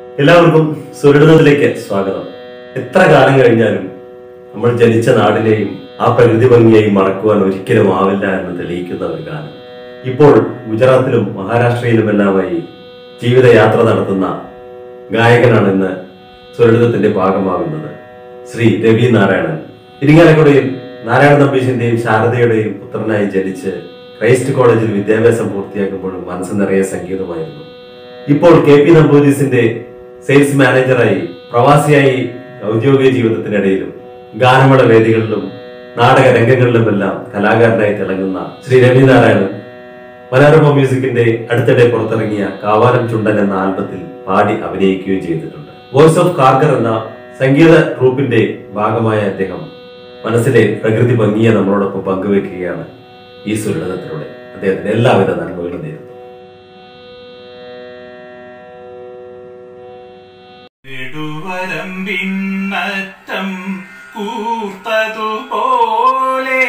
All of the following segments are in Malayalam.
എല്ലാവർക്കും സുരളിതത്തിലേക്ക് സ്വാഗതം എത്ര കാലം കഴിഞ്ഞാലും നമ്മൾ ജനിച്ച നാടിനെയും ആ പ്രകൃതി ഭംഗിയെയും മറക്കുവാൻ ഒരിക്കലും ആവില്ല എന്ന് തെളിയിക്കുന്ന ഒരു ഗാനം ഇപ്പോൾ ഗുജറാത്തിലും മഹാരാഷ്ട്രയിലുമെല്ലാമായി ജീവിതയാത്ര നടത്തുന്ന ഗായകനാണ് ഇന്ന് സുരളിതത്തിന്റെ ഭാഗമാകുന്നത് ശ്രീ രവി നാരായണൻ ഇരിങ്ങാലക്കുടയിൽ നാരായണ നമ്പീശന്റെയും ശാരദയുടെയും പുത്രനായി ജനിച്ച് ക്രൈസ്റ്റ് കോളേജിൽ വിദ്യാഭ്യാസം പൂർത്തിയാക്കുമ്പോഴും മനസ്സ് നിറയെ സംഗീതമായിരുന്നു ഇപ്പോൾ കെ പി നമ്പൂതിരിസിന്റെ സെയിൽസ് മാനേജറായി പ്രവാസിയായി ഔദ്യോഗിക ജീവിതത്തിനിടയിലും ഗാനമേള വേദികളിലും നാടക രംഗങ്ങളിലുമെല്ലാം കലാകാരനായി തിളങ്ങുന്ന ശ്രീ രവിനാരായണൻ മനോരമ മ്യൂസിക്കിന്റെ അടുത്തിടെ പുറത്തിറങ്ങിയ കാവാലം ചുണ്ടൻ എന്ന ആൽബത്തിൽ പാടി അഭിനയിക്കുകയും ചെയ്തിട്ടുണ്ട് വോയിസ് ഓഫ് കാർഗർ എന്ന സംഗീത ഗ്രൂപ്പിന്റെ ഭാഗമായ അദ്ദേഹം മനസ്സിലെ പ്രകൃതി ഭംഗിയെ നമ്മളോടൊപ്പം പങ്കുവെക്കുകയാണ് ഈ സുരളിതത്തിലൂടെ അദ്ദേഹത്തിന് എല്ലാവിധ നന്മകളും നേരുന്നു നെടുവരമ്പിന്നറ്റം കൂർത്തതുപോലെ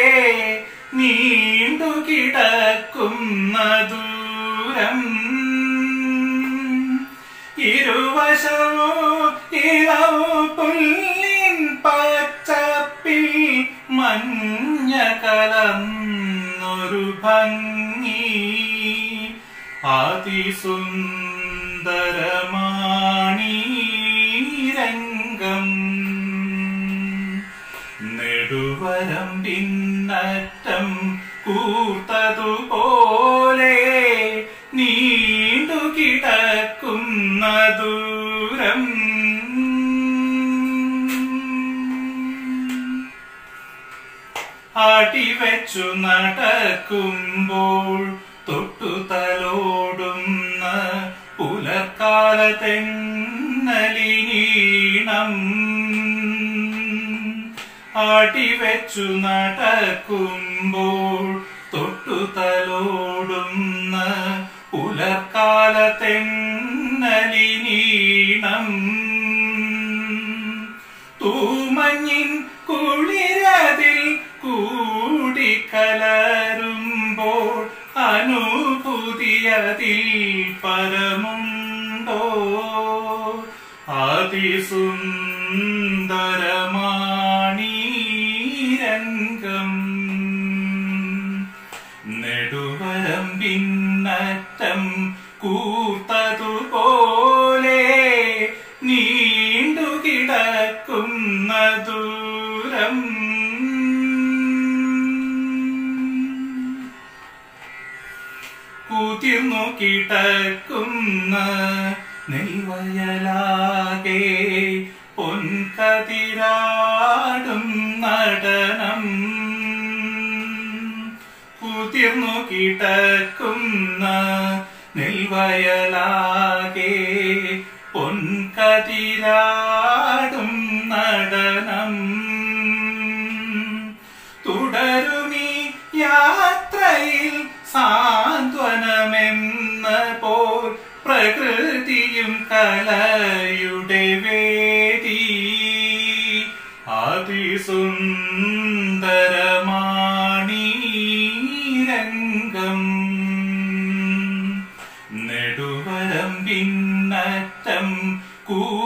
നീണ്ടുകിടക്കുന്ന ദൂരം ഇരുവശമോ ഇളവു പുല്ലിൻ പച്ചപ്പിൽ മഞ്ഞ കലർന്നൊരു ഭംഗി അതിസുന്ദരമാണീ രംഗം നെടുവരം പിന്നറ്റം കൂർത്തതുപോലെ നീണ്ടു കിടക്കുന്ന ദൂരം അടിവെച്ചു നടക്കുമ്പോൾ തൊട്ടു തലോടുന്ന പുലർക്കാല തെന്നലിനീണം അടിവെച്ചു നടക്കുമ്പോൾ തൊട്ടു തലോടുന്ന പുലർക്കാല തെന്നലിനീണം തൂമഞ്ഞിൻ കുളിരതിൽ കൂടിക്കലരുമ്പോൾ അനുഭൂതിയതിൽ പരമുണ്ടോ അതിസുന്ദരമാണീ രംഗം നെടുവരം ഭിന്നറ്റം കൂത്തതുപോലെ നീണ്ടു കിടക്കുന്ന ദൂരം കുതിർന്നു കിടക്കുന്ന നെൽവയലാകെ പൊൻകതിരാടും നടനം കുതിർന്നു കിടക്കുന്ന നെൽവയലാകെ പൊൻകതിരാടും നടനം തുടരുമീ യാത്രയിൽ സാന്ത്വനമെന്ന പോൽ പ്രകൃതിയും കലയുടെ വേദി അതിസുന്ദരമാണീ രംഗം നെടുവരം ഭിന്നറ്റം കൂ